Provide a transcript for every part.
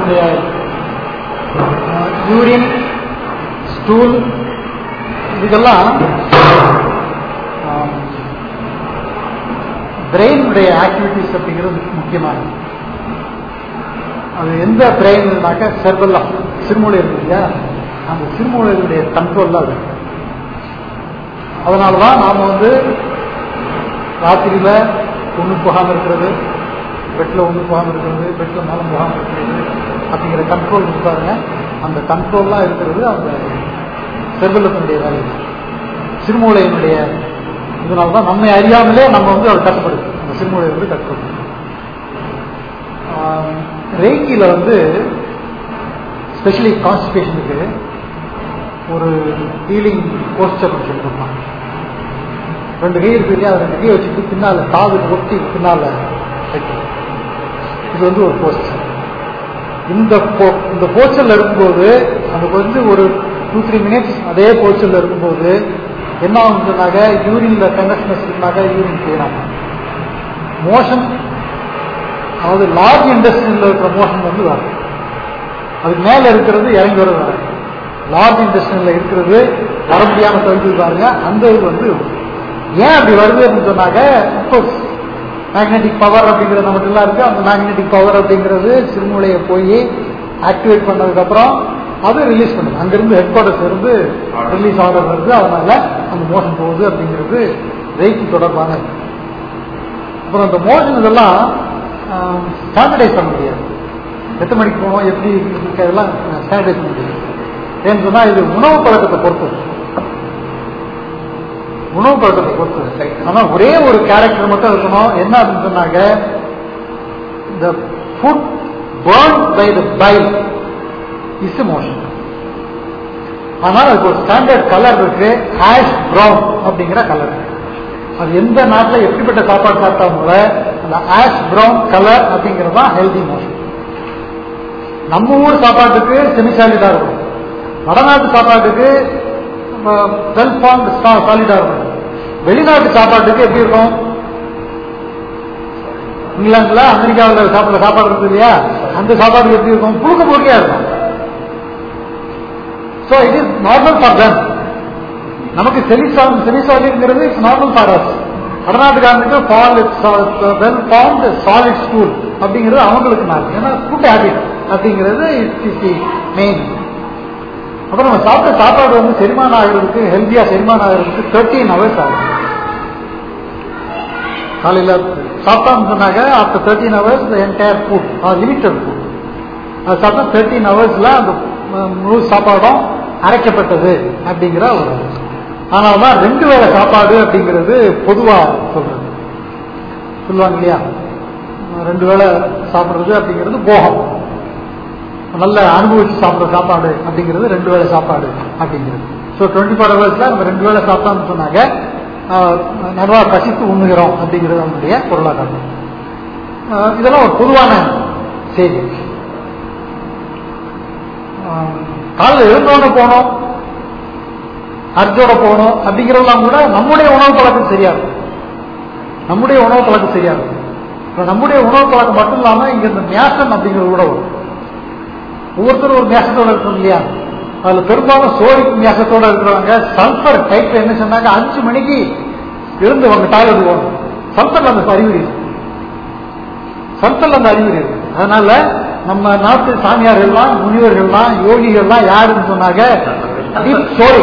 நம்முடைய urine stool இதுக்கெல்லாம் பிரெயினுடைய activities அப்படிங்கிறது முக்கியமானது அது எந்த பிரெயின்னாக்க செர்வெல்லாம் சிறுமூளை இருக்கு இல்லையா அந்த சிறுமூளைகளுடைய கண்ட்ரோல் தான் இருக்கு அதனால தான் நாம் வந்து ராத்திரியில ஒன்று போகாமல் இருக்கிறது பெட்டில் ஒன்று போகாமல் இருக்கிறது பெட்டில் மேலம் போகாமல் இருக்கிறது அப்படிங்கிற கண்ட்ரோல் இருப்பாருங்க அந்த கண்ட்ரோல்லாம் இருக்கிறது அந்த செர்வலத்தினுடைய வேலை சிறுமூளையினுடைய இதனால தான் நம்மை அறியாமலே நம்ம வந்து அதை கட்டுப்படுது அந்த சிறுமூளை வந்து கட்டுப்படுது ரேக்கியில் வந்து ஸ்பெஷலி கான்ஸ்டிபேஷனுக்கு ஒரு ஹீலிங் போஸ்டர் ஒன்று சொல்லிருப்பாங்க ரெண்டு கை இருக்கு இல்லையா ரெண்டு கை வச்சுட்டு பின்னால காது ஒட்டி பின்னால வைக்கணும் இது வந்து ஒரு போஸ்டர் இந்த போ- இந்த போஸ்டர்ல இருக்கும்போது நமக்கு வந்து ஒரு டூ த்ரீ மினிட்ஸ் அதே போஸ்டர்ல இருக்கும்போது என்ன ஆகுதுனாக்க யூரின்ல கண்டக்ஷனஸ் இருந்தாக்க யூரின் கிளியர் ஆகும் மோஷன் அதாவது லார்ஜ் இண்டஸ்ட்ரியில் இருக்கிற மோஷன் வந்து வரும் அதுக்கு மேல இருக்கிறது இறங்கி வர வர லார்ஜ் இண்டஸ்ட்ரியில் இருக்கிறது வர முடியாம தவிர்த்து பாருங்க அந்த இது வந்து ஏன் அப்படி வருது அப்படின்னு சொன்னாக்க மேக்னெட்டிக் பவர் அப்படிங்கிறது நமக்கு எல்லாம் இருக்கு அந்த மேக்னெட்டிக் பவர் அப்படிங்கிறது சிறுமூளையை போய் ஆக்டிவேட் பண்ணதுக்கு அப்புறம் அது ரிலீஸ் பண்ணுது அங்கிருந்து ஹெட் குவார்டர்ஸ் இருந்து ரிலீஸ் ஆர்டர் வருது அதனால அந்த மோஷன் போகுது அப்படிங்கிறது ரேக்கி தொடர்பான அப்புறம் அந்த மோஷன் இதெல்லாம் ஸ்டாண்டர்டைஸ் பண்ண முடியாது எத்தனை மணிக்கு போகணும் எப்படி இருக்கு அதெல்லாம் ஸ்டாண்டர்டைஸ் பண்ண முடியாது ஏன்னு சொன்னா இது உணவு பழக்கத்தை பொறுத்தது உணவு பழக்கத்தை பொறுத்தது ஆனா ஒரே ஒரு கேரக்டர் மட்டும் இருக்கணும் என்ன அப்படின்னு சொன்னாங்க the food burned by the bile is emotion ஆனால் அதுக்கு ஒரு ஸ்டாண்டர்ட் கலர் இருக்கு ஆஷ் பிரவுன் அப்படிங்கிற கலர் அது எந்த நாட்டில் எப்படிப்பட்ட சாப்பாடு சாப்பிட்டாலும் கூட அந்த ஆஷ் பிரவுன் கலர் அப்படிங்கிறது தான் ஹெல்தி மோஷன் நம்ம ஊர் சாப்பாட்டுக்கு செமிசாலிடா இருக்கும் வடநாட்டு சாப்பாட்டுக்கு வெல் ஃபார்ம் சாலிடா இருக்கும் வெளிநாட்டு சாப்பாட்டுக்கு எப்படி இருக்கும் இங்கிலாந்துல அமெரிக்காவில் சாப்பிட்ற சாப்பாடு இருக்கு இல்லையா அந்த சாப்பாடு எப்படி இருக்கும் புழுக்க புழுக்கையா இருக்கும் so it is normal for them நமக்கு செலிசால் செலிசாலிங்கிறது இட்ஸ் நார்மல் ஃபார் அஸ் வடநாட்டுக்காரனுக்கு full well formed solid stool அப்படிங்கிறது அவங்களுக்கு நான் ஏன்னா ஃபுட் ஹேபிட் அப்படிங்கிறது இட்ஸ் தி மெயின் அப்புறம் நம்ம சாப்பிட்ட சாப்பாடு வந்து செரிமானம் ஆகிறதுக்கு ஹெல்த்தியா செரிமானம் ஆகிறதுக்கு தேர்ட்டீன் ஹவர்ஸ் ஆகும் காலையில சாப்பிட்டோம்னு சொன்னாங்க after thirteen hours entire food limited food அது சாப்பிட்டா தேர்ட்டீன் ஹவர்ஸ்ல அந்த அஹ், முழு சாப்பாடும் அரைக்கப்பட்டது அப்படிங்கிற ஒரு ஆனால் தான் ரெண்டு வேளை சாப்பாடு அப்படிங்கிறது பொதுவா சொல்றது சொல்லுவாங்க இல்லையா ரெண்டு வேளை சாப்பிடுறது அப்படிங்கிறது போகம் நல்ல அனுபவிச்சு சாப்பிட்ற சாப்பாடு அப்படிங்கிறது ரெண்டு வேளை சாப்பாடு அப்படிங்கிறது ஸோ டுவெண்ட்டி ஃபோர் ஹவர்ஸ்ல நம்ம ரெண்டு வேளை சாப்பிட்டோம்னு சொன்னாங்க ஆஹ், நல்லா பசித்து உண்ணுகிறோம் அப்படிங்கிறது அவனுடைய பொருளாதாரம் ஆஹ், இதெல்லாம் ஒரு பொதுவான செய்தி ஆஹ், காலைல எழுந்தோட போனோம் அர்ஜோட போகணும் அப்படிங்கிறதெல்லாம் கூட நம்முடைய உணவு பழக்கம் சரியா இருக்கும் நம்முடைய உணவு பழக்கம் சரியா இருக்கும் இப்ப நம்முடைய உணவு பழக்கம் மட்டும் இல்லாம இங்க இந்த மேசன் அப்படிங்கிறது கூட வரும் ஒவ்வொருத்தரும் ஒரு மேசத்தோட இருக்கும் இல்லையா அதுல பெரும்பாலும் சோழிக்கு மேசத்தோட இருக்கிறவங்க சல்பர் டைப் என்ன சொன்னாங்க அஞ்சு மணிக்கு எழுந்து அவங்க டாய்லெட் போகணும் சல்பர்ல அந்த அறிகுறி இருக்கு சல்பர்ல அந்த அறிகுறி இருக்கு அதனால நம்ம நாட்டு சாமியார்கள்லாம் முனிவர்கள்லாம் யோகிகள்லாம் யாருன்னு சொன்னாங்க டீப் சோரி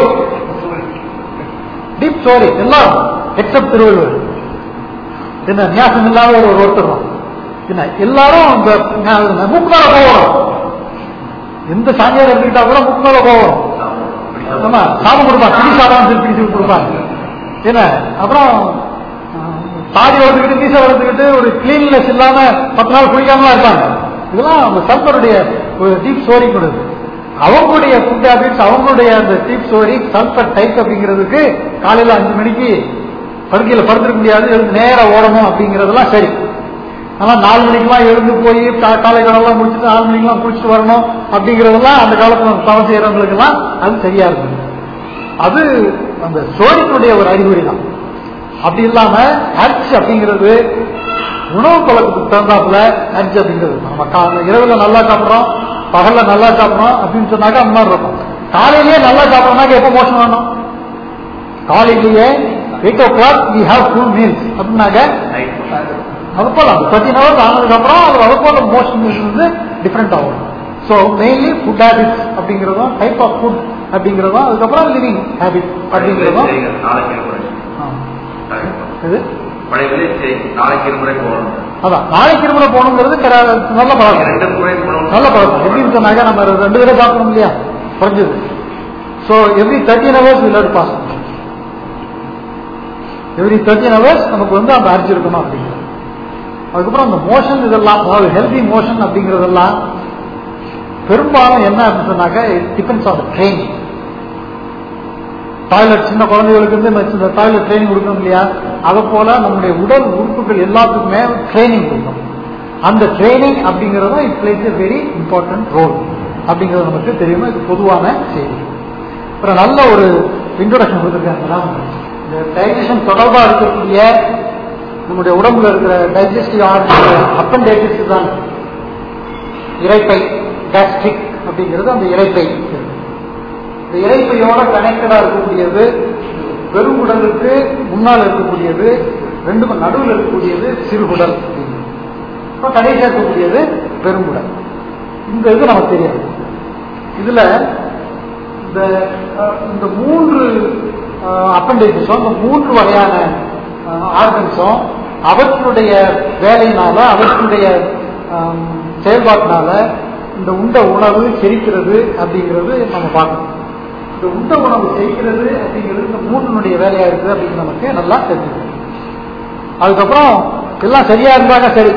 டீப் சோரி எல்லாம் எக்ஸப்ட் திருவள்ளுவர் என்ன நியாசம் இல்லாத ஒரு ஒருத்தர் தான் என்ன எல்லாரும் இந்த மூக்குனால போகணும் எந்த சாமியார் எடுத்துக்கிட்டா கூட மூக்குனால போகணும் ஆமா சாதம் கொடுப்பாங்க பிடி சாதம் சொல்லி பிடிச்சு கொடுப்பாங்க என்ன அப்புறம் அஹ், தாடி வளர்த்துக்கிட்டு மீசை வளர்த்துக்கிட்டு ஒரு கிளீன்லெஸ் இல்லாம பத்து நாள் குளிக்காமலாம் இருப்பாங்க இதெல்லாம் அந்த சல்பருடைய ஒரு டீப் ஸ்டோரி கொடுது அவங்களுடைய ஃபுட் ஹேபிட்ஸ் அவங்களுடைய அந்த டீப் ஸ்டோரி சல்பர் டைப் அப்படிங்கிறதுக்கு காலையில அஞ்சு மணிக்கு படுக்கையில படுத்துக்க முடியாது எழுந்து நேரா ஓடணும் அப்படிங்கிறதெல்லாம் சரி ஆனா நாலு மணிக்கெல்லாம் எழுந்து போய் கா- காலை கடலாம் முடிச்சுட்டு நாலு மணிக்கெல்லாம் குளிச்சுட்டு வரணும் அப்படிங்கிறதெல்லாம் அந்த காலத்துல தவம் செய்யறவங்களுக்கு எல்லாம் அது சரியா இருக்குது அது அந்த சோழினுடைய ஒரு அறிகுறி தான் அப்படி இல்லாம அர்ச் அப்படிங்கிறது உணவு பழக்கத்துக்கு தகுந்தாப்புல அர்ச் அப்படிங்கிறது நம்ம கா- இரவுல நல்லா சாப்பிடுறோம் பகல்ல நல்லா சாப்பிடணும் அப்படின்னு சொன்னாக்க அந்த மாதிரி இருக்கும் காலையிலேயே நல்லா சாப்பிடணும்னாக்க எப்போ மோஷன் வேணும் காலையிலேயே eight o'clock we have two meals அப்படின்னாக்க அது போல தேர்ட்டின் ஹவர்ஸ் ஆனதுக்கு அப்புறம் அது அது போல மோஷன் வந்து டிஃப்ரெண்ட் ஆகும் ஸோ மெயின்லி ஃபுட் ஹேபிட்ஸ் அப்படிங்கிறதும் டைப் ஆஃப் ஃபுட் அப்படிங்கிறதும் அதுக்கப்புறம் லிவிங் ஹேபிட் அப்படிங்கிறதும் நாளைக்கு இருமுறை ஆ. இது பழைய சரி நாளைக்கு இருமுறை போகணும் அதான் நாளைக்கு இருமுறை போகணுங்கிறது கர- நல்ல பழக்கம் ரெண்டு முறை போகணும் நல்ல பழக்கம் எப்படின்னு சொன்னாக்க நம்ம ரெண்டு பேரும் சாப்பிடணும் இல்லையா குறைஞ்சது ஸோ எவ்ரி தேர்ட்டின் ஹவர்ஸ் விளையாடு பாஸ் எவ்ரி தேர்ட்டின் ஹவர்ஸ் நமக்கு வந்து அந்த அரிசி இருக்கணும் அப்படிங்கிறது அதுக்கப்புறம் அந்த மோஷன் இதெல்லாம் அதாவது ஹெல்தி மோஷன் அப்படிங்கிறதெல்லாம் பெரும்பாலும் என்ன அப்படின்னு சொன்னாக்க டிபெண்ட்ஸ் ஆன் ட்ரைனிங் டாய்லெட் சின்ன குழந்தைகளுக்கு வந்து நம்ம இந்த டாய்லெட் ட்ரைனிங் கொடுக்கணும் இல்லையா அதை போல நம்முடைய உடல் உறுப்புகள் எல்லாத்துக்குமே ட்ரைனிங் கொடுக்கணும் அந்த ட்ரைனிங் அப்படிங்கிறதும் it plays a very important role அப்படிங்கிறது நமக்கு தெரியுமா இது பொதுவான செய்தி அப்புறம் நல்ல ஒரு இன்ட்ரோடக்ஷன் கொடுத்துருக்காங்க இந்த டைஜஷன் தொடர்பாக இருக்கக்கூடிய நம்முடைய உடம்புல இருக்கிற டைஜஸ்டிவ் ஆர்கன் அப்பண்டைட்டிஸ் தான் இறைப்பை கேஸ்ட்ரிக் அப்படிங்கிறது அந்த இறைப்பை இந்த இறைப்பையோட கனெக்டடா இருக்கக்கூடியது பெருங்குடலுக்கு முன்னால் இருக்கக்கூடியது ரெண்டு நடுவில் இருக்கக்கூடியது சிறுகுடல் இப்போ கடைசியாக இருக்கக்கூடியது பெருங்குடல் இந்த இது நமக்கு தெரியாது இதுல இந்த அஹ், இந்த மூன்று அப்பண்டைசஸும் இந்த மூன்று வகையான ஆர்கன்ஸும் அவற்றுடைய வேலையினால அவற்றுடைய ஆம், செயல்பாட்டினால இந்த உண்ட உணவு செரிக்கிறது அப்படிங்கிறது நம்ம பார்க்கணும் இந்த உண்ட உணவு செரிக்கிறது அப்படிங்கிறது இந்த மூன்றுனுடைய வேலையா இருக்குது அப்படின்னு நமக்கு நல்லா தெரிஞ்சுக்கணும் அதுக்கப்புறம் எல்லாம் சரியா இருந்தாங்க சரி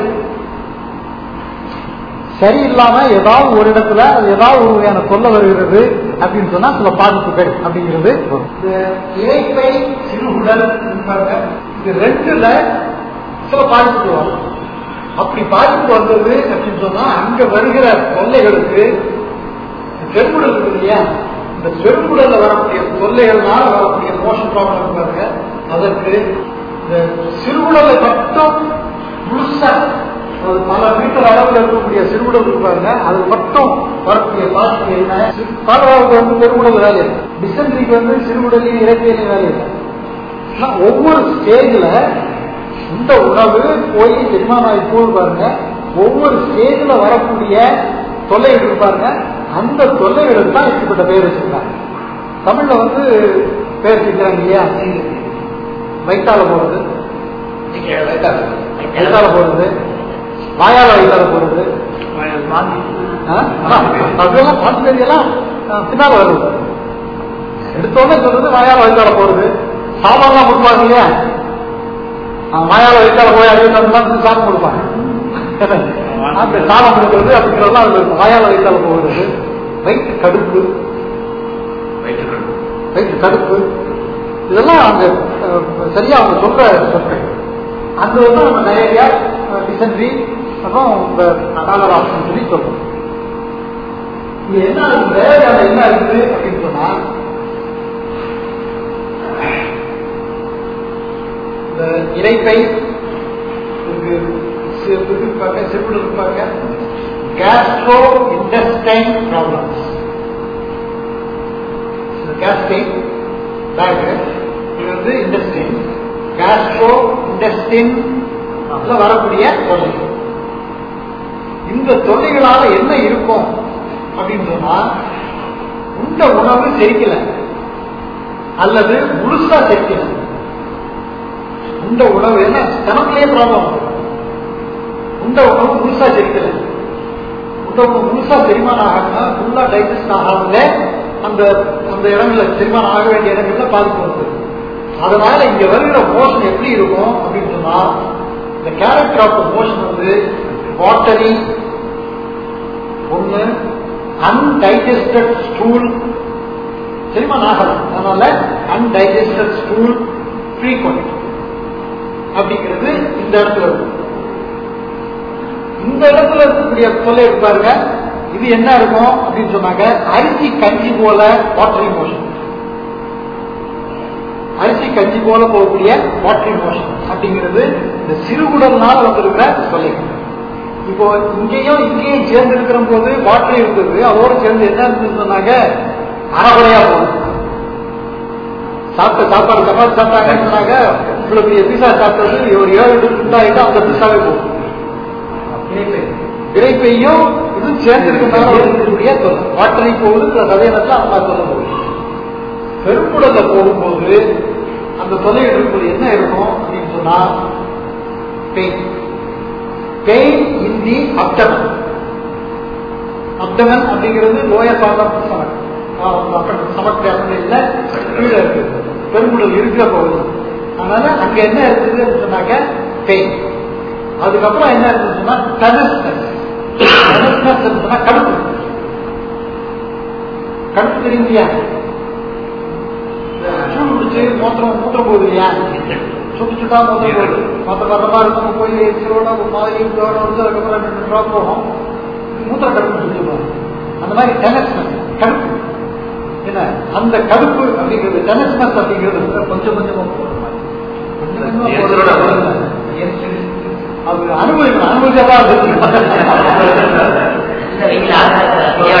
சரியில்லாம ஏதாவது ஒரு இடத்துல அது ஏதாவது ஒரு வகையான தொல்லை வருகிறது அப்படின்னு சொன்னா சில பாதிப்புகள் அப்படிங்கிறது வரும். இந்த இறைப்பை சிறுகுடல் இருப்பாங்க இது ரெண்டுல சில பாதிப்பு வரும் அப்படி பாதிப்பு வந்தது அப்படின்னு சொன்னா அங்க வருகிற தொல்லைகளுக்கு பெருங்குடல் இருக்கு இல்லையா இந்த பெருங்குடல்ல வரக்கூடிய தொல்லைகள்னால வரக்கூடிய மோஷன் ப்ராப்ளம் பாருங்க அதற்கு இந்த சிறுகுடலை மட்டும் முழுசா ஒரு பல மீட்டர் அளவில் இருக்கக்கூடிய சிறுகுடல் இருக்கு பாருங்க அது மட்டும் வரக்கூடிய பாதிப்பு என்ன காலராவுக்கு வந்து பெருங்குடல் வேலை இல்லை டிசென்ட்ரிக்கு வந்து சிறுகுடலையும் இறக்கையிலையும் வேலை இல்லை ஆனா ஒவ்வொரு ஸ்டேஜ்ல இந்த உணவு போய் செரிமானம் ஆகி போய் பாருங்க ஒவ்வொரு ஸ்டேஜ்ல வரக்கூடிய தொல்லைகள் இருக்கு பாருங்க அந்த தொல்லைகளுக்கு தான் இப்படிப்பட்ட பெயர் வச்சிருக்காங்க தமிழ்ல வந்து பேர் வச்சிருக்காங்க இல்லையா வயிற்றால போறது வயிற்றால போறது வாயால வயிற்றால போறது ஆ? அதெல்லாம் பாட்டு எல்லாம் பின்னால வருது எடுத்தோடனே சொல்றது வாயால வயிற்றால போறது சாமான்லாம் கொடுப்பாங்க இல்லையா அவன் வாயால வயிற்றால போய் அறிவிக்கலாம் சாதம் கொடுப்பாங்க அந்த சாதம் கொடுக்கறது அப்படிங்கிறதெல்லாம் அதுல இருக்கும் வாயால வயிற்றால போகிறது வயிற்று கடுப்பு வயிற்றுக்கள் வயிற்று கடுப்பு இதெல்லாம் அங்க அஹ், சரியா அவங்க சொல்ற சொற்கள் அங்க வந்து நம்ம டயரியா டிசென்ட்ரி அப்புறம் இந்த காலர் ஆப்ஷன் சொல்லி சொல்றோம் இது என்ன டயரியால என்ன இருக்குது அப்படின்னு சொன்னா இந்த இறைப்பை இருக்கு சி- இது இருப்பாங்க சிறுகுடல் இருப்பாங்க கேஸ்ட்ரோ இன்டெஸ்டைன் ப்ராப்ளம்ஸ் கேஸ்டைன் பேக் இது வந்து இண்டஸ்ட்ரின் கேஸ்ட்ரோ இண்டஸ்டின் வரக்கூடிய தொல்லைகள் இந்த தொல்லைகளால என்ன இருக்கும் அப்படின்னு சொன்னா உண்ட உணவு செரிக்கல அல்லது முழுசா செரிக்கல உண்ட உணவு என்ன கணக்குலயே ப்ராப்ளம் உண்ட உணவு முழுசா செரிக்கல உண்ட உணவு முழுசா செரிமானம் ஆகாம ஃபுல்லா டைஜஸ்ட் ஆகாமலே அந்த அந்த இடங்கள்ல செரிமானம் ஆக வேண்டிய இடங்கள்ல பாதிப்பு வருது அதனால இங்க வருகிற மோஷன் எப்படி இருக்கும் அப்படின்னு சொன்னா இந்த கேரக்டர் ஆஃப் த மோஷன் வந்து வாட்டரி ஒண்ணு அன்டைஜஸ்டட் ஸ்டூல் செரிமானம் ஆகலாம் அதனால அன்டைஜஸ்டட் ஸ்டூல் ஃப்ரீக்வெண்ட் அப்படிங்கிறது இந்த இடத்துல இருக்கும் இந்த இடத்துல இருக்கக்கூடிய தொல்லை இருக்கு பாருங்க இது என்ன இருக்கும் அப்படின்னு சொன்னாங்க அரிசி கஞ்சி போல வாட்டரி மோஷன் அரிசி கஞ்சி போல போகக்கூடிய வாட்டரி மோஷன் அப்படிங்கிறது இந்த சிறுகுடல்னால வந்திருக்கிற தொல்லைகள் இப்போ இங்கேயும் இங்கேயும் சேர்ந்து இருக்கிற போது வாட்டர் இருந்தது அதோட சேர்ந்து என்ன இருந்ததுன்னு சொன்னாங்க அறகுறையா போகும் சாப்பிட்ட சாப்பாடு சப்பாத்தி சாப்பிட்டாங்கன்னு சொன்னாங்க இவ்வளவு பெரிய பீஸா சாப்பிட்டது ஒரு ஏழு எட்டு துண்டாயிட்டு அந்த பீஸாவே போகும் இறைப்பையும் இது சேர்ந்து இருக்கிறதால இருக்கக்கூடிய தொல்லை வாட்டரை போகுது பிளஸ் அதே நேரத்தில் அந்த தொல்லை போகுது பெருங்குடல்ல போகும்போது அந்த தொல்லையில் இருக்கும்போது என்ன இருக்கும் அப்படின்னு சொன்னா pain pain in the abdomen abdomen அப்படிங்கிறது lower part of stomach stomach இல்ல கீழே இருக்கு பெருங்குடல் இருக்கிற பகுதி அதனால அங்க என்ன இருக்குது அப்படின்னு சொன்னாக்க பெயின் அதுக்கப்புறம் என்ன இருக்குன்னு சொன்னா டனஸ்னஸ் டனஸ்னஸ் சொன்னா கடுப்பு கடுப்பு தெரியும் இல்லையா சூடு பிடிச்சு மூத்திரம் மூத்திரம் போகுது இல்லையா சுட்டு சுட்டா மூத்திரம் போகுது மற்ற மரமா இருக்கும் போய் எரிச்சலோட ஒரு மாதிரி இதோட வந்து அதுக்கப்புறம் ரெண்டு ரெண்டு ரூபா போகும் மூத்திர கடுப்பு சொல்லுவாங்க அந்த மாதிரி டெனஸ்னஸ் கடுப்பு என்ன அந்த கடுப்பு அப்படிங்கிறது டெனஸ்னஸ் அப்படிங்கிறது கொஞ்சம் கொஞ்சமா போடுற மாதிரி கொஞ்சம் கொஞ்சமா எரிச்சலோட போடுறது இல்ல. அது அனுபவிக்கணும் அனுபவிச்சாதான் அது இந்த வெயில் ஆகிறத தேவை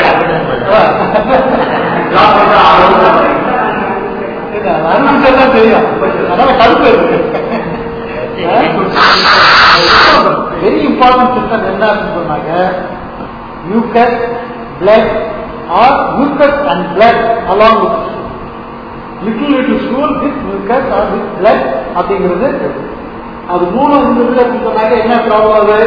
இல்ல, அது அனுபவிச்சாதான் தெரியும் அதனால கடுப்பு இருக்கு வெரி இம்பார்ட்டன்ட் சிஸ்டம் என்ன அப்படின்னு சொன்னாங்க mucus blood or mucus and blood along with little little stool with mucus or with blood அப்படிங்கிறது அது மூணு இருந்தது அப்படின்னு சொன்னாங்க என்ன ப்ராப்ளம் அது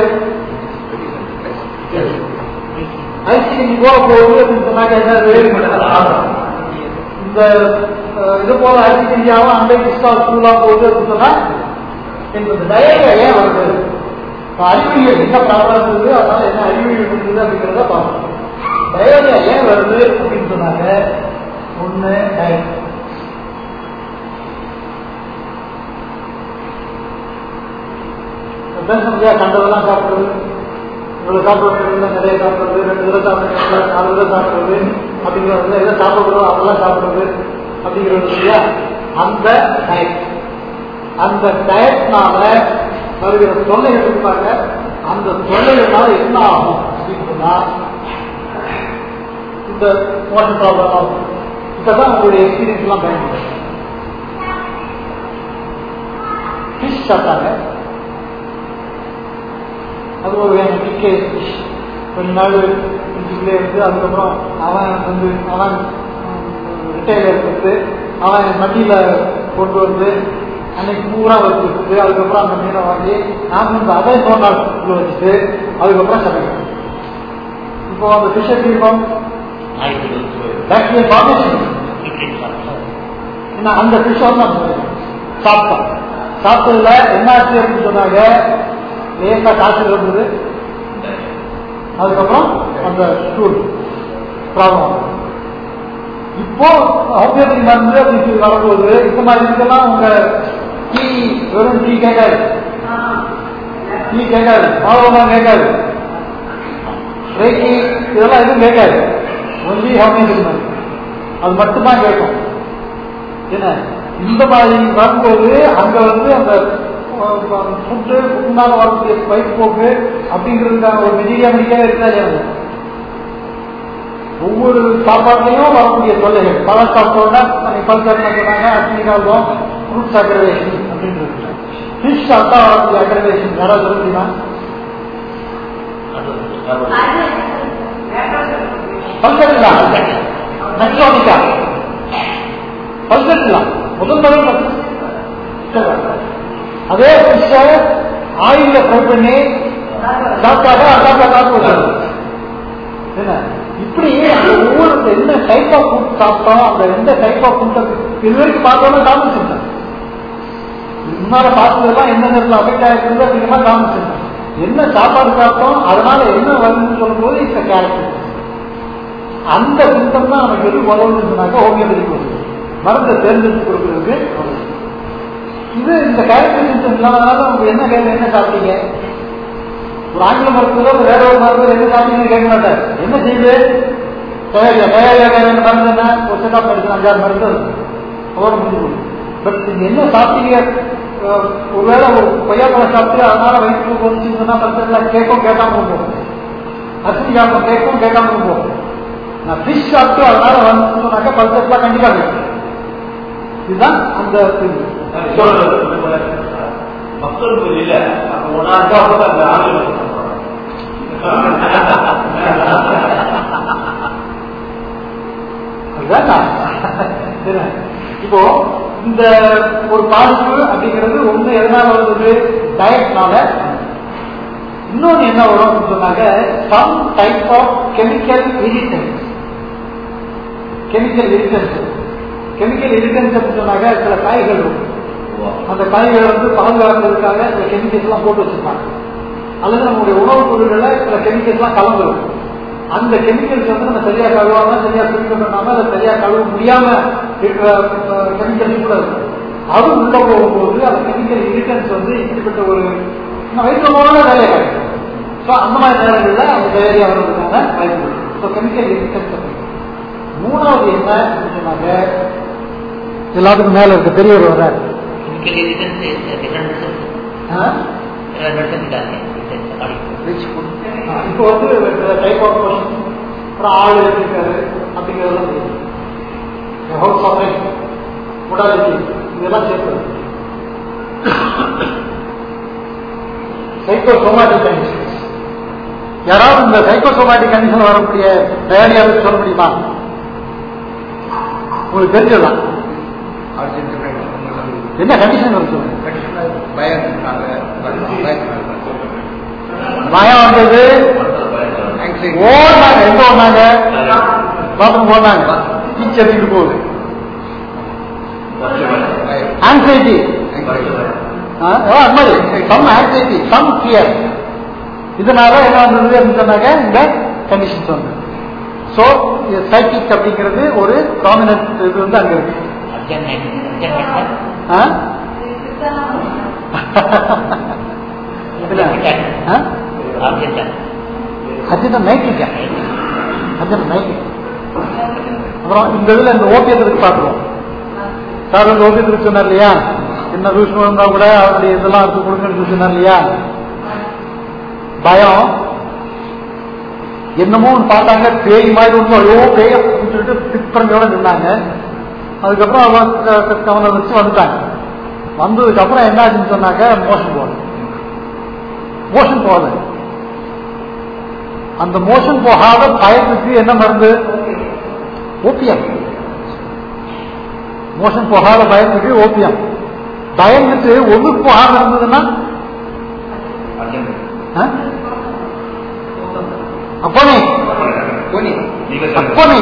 ஐசிசி போக போகுது அப்படின்னு சொன்னாங்க என்னது இந்த அஹ், இது போல ஐசிசியாவும் அண்டை கிறிஸ்டா ஸ்கூலா போகுது அப்படின்னு சொன்னா எனக்கு இந்த டயரியா ஏன் வருது இப்ப அறிவியல் என்ன ப்ராப்ளம் இருக்குது அதனால என்ன அறிவியல் இருக்குது அப்படிங்கிறத பார்க்கணும் டயரியா ஏன் வருது அப்படின்னு சொன்னாங்க ஒண்ணு டயட் பேச கண்டதெல்லாம் சாப்பிடுறது இவ்வளவு சாப்பிடுறது நிறைய சாப்பிடுறது ரெண்டு தடவை சாப்பிடுறது நாலு தடவை சாப்பிடுறது அப்படிங்கிறது எதை சாப்பிடுறோம் அதெல்லாம் சாப்பிடுறது அப்படிங்கிறது இல்லையா அந்த டயட் அந்த டயட்னால வருகிற தொல்லைகள் இருப்பாங்க அந்த தொல்லைகள்னால என்ன ஆகும் அப்படின்னு சொன்னா இந்த வாட்டர் ப்ராப்ளம் ஆகும் இப்பதான் உங்களுடைய எக்ஸ்பீரியன்ஸ் எல்லாம் பயன்படும் ஃபிஷ் சாப்பிட்டாங்க அது ஒரு டிக்கே கொஞ்ச நாள் இதுக்குள்ளே இருந்து அதுக்கப்புறம் அவன் வந்து அவன் ரிட்டையர் எடுத்து அவன் மட்டியில கொண்டு வந்து அன்னைக்கு பூரா வச்சுட்டு அதுக்கப்புறம் அந்த மீனை வாங்கி நாம வந்து அதை இன்னொரு நாள் உள்ள வச்சுட்டு அதுக்கப்புறம் சமைக்கணும் இப்போ அந்த ஃபிஷ் எப்படி இருக்கும் பேக்டீரியா ஃபார்மேஷன் என்ன அந்த ஃபிஷ் வந்து நம்ம சாப்பிட்டோம் சாப்பிட்டதுல என்ன ஆச்சு அப்படின்னு சொன்னாங்க லேசா காய்ச்சல் இருந்தது அதுக்கப்புறம் அந்த ஸ்டூல் ப்ராப்ளம் இப்போ ஹோமியோபதி மருந்து அப்படின்னு சொல்லி வரும்போது இந்த மாதிரி இதுக்கெல்லாம் உங்க டீ வெறும் டீ கேட்காது டீ கேட்காது மாவெல்லாம் கேட்காது ரேக்கி இதெல்லாம் எதுவும் கேட்காது ஒன்லி ஹோமியோபதி மருந்து அது மட்டும்தான் கேட்கும் என்ன இந்த மாதிரி வரும்போது அங்க வந்து அந்த ஃபுட்டு முன்னால வரக்கூடிய பைப் போக்கு அப்படிங்கிறதுக்கான ஒரு மெட்டீரியா மெடிக்காவே இருக்கா ஒவ்வொரு சாப்பாட்லையும் வரக்கூடிய தொல்லைகள் பழம் சாப்பிட்டோம்னா பல்கர்னா சொன்னாங்க அக்னிகால்வம் ஃப்ரூட்ஸ் அக்ரவேஷன் அப்படின்றது ஃபிஷ் சாப்பிட்டா வரக்கூடிய அக்ரவேஷன் யாராவது சொல்ல முடியுமா பல்கரிலா நக்ஸோனிக்கா பல்கரிலா முதல் தடவை அதே ஃபிஷ்ஷ ஆயில ஃப்ரை பண்ணி சாப்பிட்டாக்க அதாக்கா காத்து வச்சிடும் என்ன இப்படி அந்த ஒவ்வொரு என்ன டைப் ஆஃப் ஃபுட் சாப்பிட்டோம் அந்த எந்த டைப் ஆஃப் ஃபுட்டை இது வரைக்கும் பார்த்தோம்னா காமிச்சிருந்தேன் முன்னால பார்த்ததெல்லாம் என்ன நேரத்தில் அஃபெக்ட் ஆகிருக்குது அப்படிங்கிற மாதிரி காமிச்சிருந்தேன் என்ன சாப்பாடு சாப்பிட்டோம் அதனால என்ன வருதுன்னு சொல்லும்போது இந்த கேரக்டர் அந்த சிம்டம் தான் நமக்கு எது உதவுன்னு சொன்னாக்க ஹோமியோபதி கொடுக்குது மருந்தை தேர்ந்தெடுத்து கொடுக்கறதுக்கு உதவுது. இது இந்த கேரக்டர் சிம்டம் இல்லாதனால உங்களுக்கு என்ன கேள்வி என்ன சாப்பிட்டீங்க ஒரு ஆங்கில மருத்துவர் வேற ஒரு மருத்துவர் என்ன சாப்பிட்டீங்கன்னு கேட்க மாட்டார் என்ன செய்யுது தயாரியா தயாரியா என்ன மருந்து என்ன ஒரு செட்டப் மெடிசன் அஞ்சாறு மருந்து இருக்கு. அதோட முடிஞ்சு போகுது பட் நீங்க என்ன சாப்பிட்டீங்க அஹ், ஒருவேளை ஒரு கொய்யாப்பழம் சாப்பிட்டு அதனால வயிற்றுக்கு வந்துச்சுன்னு சொன்னா பக்கத்தில் கேட்கும் கேட்காம போகும் கத்திரிக்காய் கேட்கும் கேட்காம போகும் நான் ஃபிஷ் சாப்பிட்டு அதனால வந்துச்சுன்னு சொன்னாக்க பல்செட்லாம் கண்டிப்பா கேட்கும் இதுதான் அந்த இது. மக்கள் புரியல அப்ப ஒன்னாக்கா அந்த ஆளுநர் அதுதான் நான். என்ன? இப்போ இந்த ஒரு பாதிப்பு அப்படிங்கிறது ஒண்ணு எதனால வருது டயட்னால இன்னொன்னு என்ன வரும் அப்படின்னு சொன்னாக்க some type of chemical irritants chemical irritants chemical irritants அப்படின்னு சொன்னாக்க சில காய்கள் இருக்கும் அந்த காய்களை வந்து பாதுகாக்கிறதுக்காக சில கெமிக்கல்ஸ் எல்லாம் போட்டு வச்சிருப்பாங்க அல்லது நம்முடைய உணவுப் பொருள்களை சில கெமிக்கல்ஸ் எல்லாம் கலந்துருக்கும் அந்த கெமிக்கல்ஸ் வந்து நம்ம சரியா கழுவாம சரியா சுத்தம் பண்ணாம அதை சரியா கழுவ முடியாம இருக்கிற கெமிக்கல்ஸ் கூட இருக்கும் அது உள்ள போகும்போது அந்த கெமிக்கல் இரிட்டன்ஸ் வந்து இப்படிப்பட்ட ஒரு வைத்தியமான வேலையை ஸோ அந்த மாதிரி நேரங்களில் அந்த வேலையா வர்றதுக்கான வாய்ப்பு இருக்கு ஸோ கெமிக்கல் இரிட்டன்ஸ் மூணாவது என்ன அப்படின்னு சொன்னாங்க எல்லாத்துக்கும் மேல இருக்க பெரியவர் வர்றாரு Chemical irritants is a different medicine. ஆ? There are medicines that are irritants according to rich food இப்போ வந்து டைப் ஆஃப் கொஷின் அப்புறம் ஆள் இருக்காரு அப்படிங்கிறதெல்லாம் தெரியும் ஹவுஸ் ஆஃப் உடாலிட்டி இதெல்லாம் சேர்த்தது சைக்கோசோமாட்டிக் கண்டிஷன்ஸ் யாராவது இந்த சைக்கோசோமாட்டிக் கண்டிஷன் வரக்கூடிய தயாரியா சொல்ல முடியுமா உங்களுக்கு தெரிஞ்சதுதான் என்ன கண்டிஷன் வரும் சொல்லுங்க பயம் இருக்காங்க பயம் வந்தது ஓடினாங்க எங்க ஓடினாங்க பாத்ரூம் ஓடினாங்க டீச்சர் போகுது ஆன்சைட்டி அது மாதிரி சம் ஆன்சைட்டி சம் ஃபியர் இதனால என்ன வந்தது அப்படின்னு சொன்னாங்க இந்த கண்டிஷன்ஸ் வந்து ஸோ சைக்கிக் அப்படிங்கிறது ஒரு ப்ராமினன்ட் இது வந்து அங்க இருக்கு urgent medicine. Urgent medicine. ஆ? இல்ல. ஆ? Urgent medicine. அர்ஜென்ட் நைட்டிங்க அர்ஜென்ட் நைட்டிங் அப்புறம் இந்த இதுல இந்த ஓபியத்திற்கு பார்க்கிறோம் சார் வந்து ஓபியத்திற்கு சொன்னார் இல்லையா என்ன ரூஷ்ணம் இருந்தா கூட அவருடைய இதெல்லாம் எடுத்து கொடுங்கன்னு சொன்னார் இல்லையா பயம் என்னமோ ஒண்ணு பார்த்தாங்க பேய் மாதிரி ஒன்று ஐயோ பேய் அப்படின்னு சொல்லிட்டு பிற்பரமையோட நின்னாங்க அதுக்கப்புறம் அவன் க- அவனை வச்சு வந்துட்டாங்க வந்ததுக்கு அப்புறம் என்ன ஆச்சுன்னு சொன்னாங்க மோஷன் போகல மோஷன் போகல அந்த மோஷன் போகாத பயத்துக்கு என்ன மருந்து ஓபியம் மோஷன் போகாத பயத்துக்கு ஓபியம் பயந்துட்டு ஒண்ணுக்கு போகாம இருந்ததுன்னா ஆ? அப்பனே நீங்க அப்பனே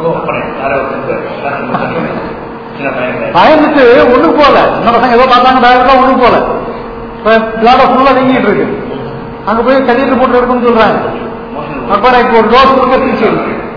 பயந்துட்டு ஒண்ணுக்கு போகல சின்ன பசங்க ஏதோ பார்த்தாங்க டாக்டர் ஒண்ணுக்கு போகல பிளாட ஃபுல்லா நீங்கிட்டு இருக்கு அங்க போய் கடிதத்தை போட்டு எடுக்கணும்னு சொல்றாங்க அப்புறம் இப்போ ஒரு டோஸ் கொடுக்க திருச்சி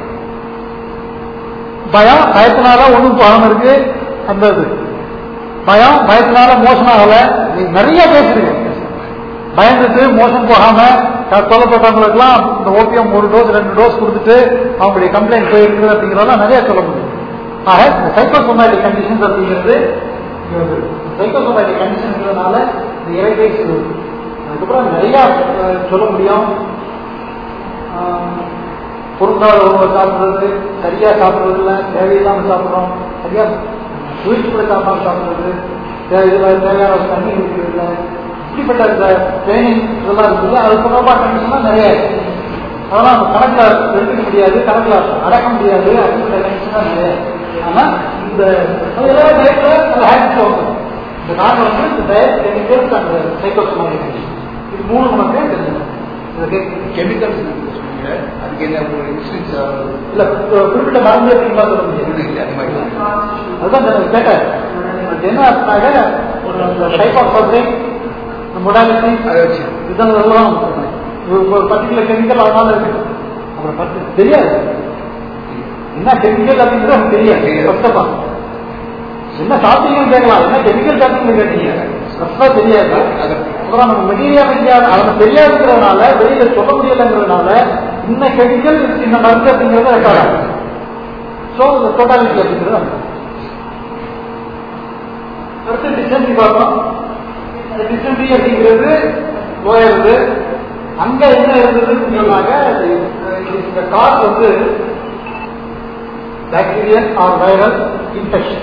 பயம் பயத்தினால ஒண்ணும் போகாம இருக்கு அந்த இது பயம் பயத்தினால மோசம் ஆகல நீ நிறைய பேசுறீங்க பயந்துட்டு மோசம் போகாம க- கொல்லப்பட்டவங்களுக்குலாம் இந்த ஓபியம் ஒரு டோஸ் ரெண்டு டோஸ் கொடுத்துட்டு அவங்களுடைய கம்ப்ளைண்ட் போயிருக்கு அப்படிங்கிறதெல்லாம் நிறைய சொல்ல முடியும் ஆக இந்த சைக்கோசோமேட்டிக் கண்டிஷன்ஸ் அப்படிங்கிறது சைக்கோசோமேட்டிக் கண்டிஷன்ங்கிறதுனால இந்த இறைபேசி இருக்கு அதுக்கப்புறம் நிறைய அஹ், சொல்ல முடியும் ஆஹ், பொருந்தாத உணவை சாப்பிடுறது சரியா சாப்பிடுறது இல்லை தேவையில்லாம சாப்பிடுறோம் சரியா ஸ்வீட் கூட சாப்பாடு சாப்பிடுறது தேவையில்லை தேவையான தண்ணி குடிக்கிறது இல்லை இப்படிப்பட்ட இந்த ட்ரைனிங் இதெல்லாம் இருக்குது அது தொடர்பாக கண்டிஷன்லாம் நிறைய இருக்கு அதெல்லாம் நம்ம கணக்கில் எடுத்துக்க முடியாது கணக்கில் அடக்க முடியாது அப்படிப்பட்ட கண்டிஷன் தான் நிறைய இருக்கு. ஆனா இந்த அதெல்லாம் டயட்ல அது ஹேபிட் போகணும் இந்த நாட்டில் வந்து இந்த டயட் கெமிக்கல்ஸ் அண்ட் சைக்கோசோமாட்டிக் இது மூணு நமக்கு தெரிஞ்சுக்கணும் இதுக்கு கெமிக்கல்ஸ் சொன்னீங்க அதுக்கு என்ன ஒரு இன்சூரன்ஸ் இல்ல கு- குறிப்பிட்ட மருந்து அப்படிங்களா சொல்ல முடியாது இல்லை அது மாதிரி அதுதான் நான் கேட்டேன் அது என்ன ஆச்சுனாக்க ஒரு டைப் ஆஃப் சப்ஜெக்ட் மொடாலிட்டி அதை வச்சு இதுதான் இதெல்லாம் ஒரு பர்டிகுலர் கெமிக்கல் அதனால இருக்கு அப்புறம் பத்து தெரியாது என்ன கெமிக்கல் அப்படிங்கிறது நமக்கு தெரியாது கஷ்டமா என்ன சாப்பிட்டீங்கன்னு கேட்கலாம் என்ன கெமிக்கல் சாப்பிட்டீங்கன்னு கேட்டீங்க கஷ்டமா தெரியாது அப்புறம் நம்ம மெட்டீரியா தெரியாது அவங்க தெரியாதுங்கிறதுனால வெளியில சொல்ல முடியலைங்கிறதுனால இந்த கெமிக்கல் இந்த மருந்து அப்படிங்கிறத ரெக்கார்ட் ஸோ இந்த டோட்டாலிட்டி அப்படிங்கிறது அடுத்து டிஸ்டன்சி பார்த்தோம் இந்த டிசென்ட்ரி அப்படிங்கிறது போயிருது அங்க என்ன இருந்ததுன்னு சொன்னாங்க இந்த காஸ் வந்து பாக்டீரியல் ஆர் வைரல் இன்ஃபெக்ஷன்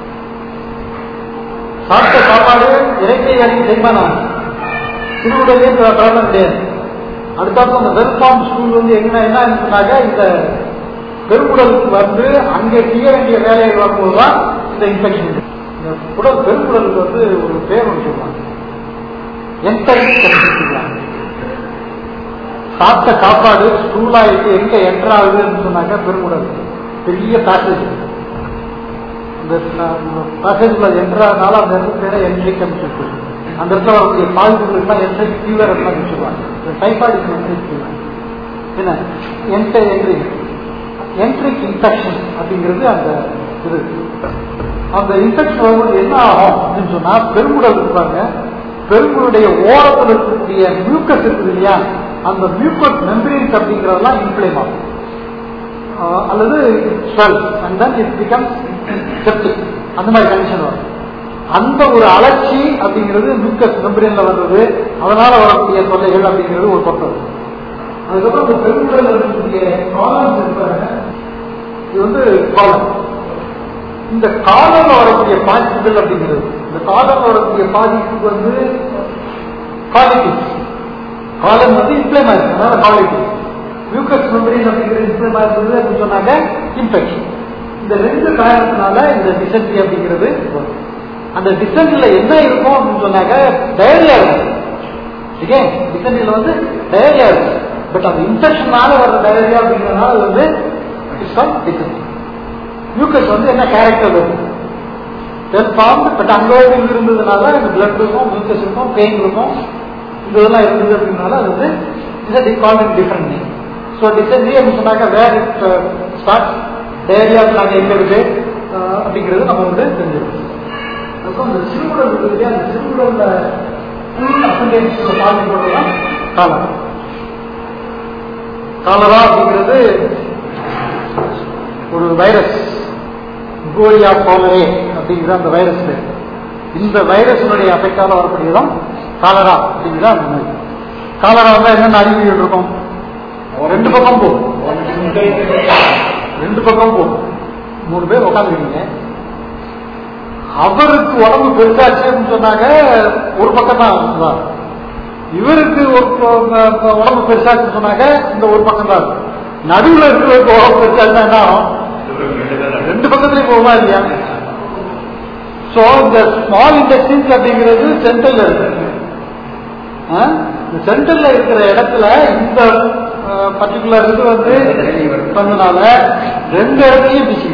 சாப்பிட்ட சாப்பாடு இறைக்கை அடி செய்மானம் சிறுவுடலே ப்ராப்ளம் கிடையாது அடுத்தாப்புல அந்த வெல்ஃபார்ம் ஸ்கூல் வந்து எங்க என்ன சொன்னாங்க இந்த பெருங்குடலுக்கு வந்து அங்கே செய்ய வேண்டிய வேலைகள் வரும்போதுதான் இந்த இன்ஃபெக்ஷன் இந்த குடல் பெருங்குடலுக்கு வந்து ஒரு பேர் ஒன்று சொல்லுவாங்க என்டரிக் சொல்லுவாங்க சாப்பிட்ட சாப்பாடு ஸ்டூலாயிட்டு எங்க என்டர் ஆகுதுன்னு சொன்னாங்க பெருங்குடல் பெரிய பேசேஜ் இந்த பேசேஜ்ல என்டர் ஆகுனால அந்த இடத்துக்கு பேர என்ட்ரிக் அப்படின்னு அந்த இடத்துல வரக்கூடிய பாதிப்புகளுக்குலாம் என்ட்ரிக் ஃபீவர் அப்படின்னு சொல்லுவாங்க டைஃபாய்டு என்ட்ரிக் ஃபீவர் என்ன என்ட என்ட்ரி என்ட்ரிக் இன்ஃபெக்ஷன் அப்படிங்கிறது அந்த இது அந்த இன்ஃபெக்ஷன் வரும்போது என்ன ஆகும் அப்படின்னு சொன்னா பெருங்குடல் இருப்பாங்க பெருங்குடைய ஓரத்தில் இருக்கக்கூடிய மியூக்கஸ் இருக்குது இல்லையா அந்த மியூக்கஸ் மெம்பரீன்ஸ் அப்படிங்கிறதெல்லாம் இன்ஃபிளேம் ஆகும் ஆஹ் அல்லது swell and then it become septic அந்த மாதிரி கண்டிஷன் வரும் அந்த ஒரு அலர்ச்சி அப்படிங்கிறது மியூக்கஸ் மெம்பரீன்ல வர்றது அதனால வரக்கூடிய தொல்லைகள் அப்படிங்கிறது ஒரு பக்கம் அதுக்கப்புறம் இந்த பெருங்குடல் இருக்கக்கூடிய காலம்ஸ் இருப்பாங்க இது வந்து காலம் இந்த காலம்ல வரக்கூடிய பாதிப்புகள் அப்படிங்கிறது இந்த காலம்ல வரக்கூடிய பாதிப்புக்கு வந்து குவாலிட்டிஸ் காலம் வந்து இன்ஃபிளேம் ஆயிருக்கு அதனால குவாலிட்டிஸ் மியூக்கஸ் மெம்பரின் அப்படிங்கிறது இன்ஃபிளேம் ஆயிருந்தது அப்படின்னு சொன்னாங்க இன்ஃபெக்ஷன் இந்த ரெண்டு காரணத்தினால இந்த டிசென்ட்ரி அப்படிங்கிறது வரும். அந்த டிசென்ட்ரில என்ன இருக்கும் அப்படின்னு சொன்னாக்க டயரியா இருக்கும் ஓகே டிசென்ட்ரில வந்து டயரியா இருக்கும் பட் அந்த இன்ஃபெக்ஷனால வர்ற டயரியா அப்படிங்கிறதுனால அது வந்து இட்ஸ் ஆல் டிசென்ட்ரி மியூக்கஸ் வந்து என்ன கேரக்டர் வரும் செல் ஃபார்ம் பட் அங்கோயிங் இருந்ததுனால இந்த பிளட் இருக்கும் மியூக்கஸ் இருக்கும் பெயின் இருக்கும் இந்த இதெல்லாம் இருந்தது அப்படின்னால அது வந்து is a call in different name so dysentery அப்படின்னு சொன்னாக்க வேர் இட் ஸ்டார்ட் டயரியா நாங்கள் எங்க இருக்கு அஹ், அப்படிங்கிறது நம்ம வந்து தெரிஞ்சிருக்கோம் அப்புறம் இந்த சிறுகுடல் இருக்குது இல்லையா அந்த சிறுகுடல்ல ஃபுல் அசன்டேஜ் பாதிக்கப்பட்டதான் காலம் காலரா அப்படிங்கிறது ஒரு வைரஸ் கோலியா போலரே அப்படிங்கிற அந்த வைரஸ் பேர் இந்த வைரஸினுடைய அஃபெக்டால வரக்கூடியதும் காலரா அப்படிங்கிற அந்த நோய் காலரா வந்தா என்னென்ன அறிகுறிகள் இருக்கும் ரெண்டு பக்கம் போகும் ரெண்டு பக்கம் போகும் மூணு பேர் உட்காந்துருக்கீங்க அவருக்கு உடம்பு பெருசாச்சுன்னு சொன்னாங்க ஒரு பக்கம் தான் தான் இவருக்கு ஒரு ப- ப- உடம்பு பெருசாச்சுன்னு சொன்னாங்க இந்த ஒரு பக்கம் தான் இருக்கும். நடுவுல இருக்கிறவருக்கு உடம்பு பெருசாச்சுன்னா என்ன ஆகும் ரெண்டு பக்கத்துலயும் போகுமா இல்லையா சோ இந்த ஸ்மால் இண்டஸ்ட்ரீஸ் அப்படிங்கிறது சென்ட்ரல்ல இருக்கு ஆ? இந்த சென்ட்ரல்ல இருக்கிற இடத்துல இந்த பர்டிகுலர் இது வந்து பண்ணனால ரெண்டு இடத்துலயும் பிசி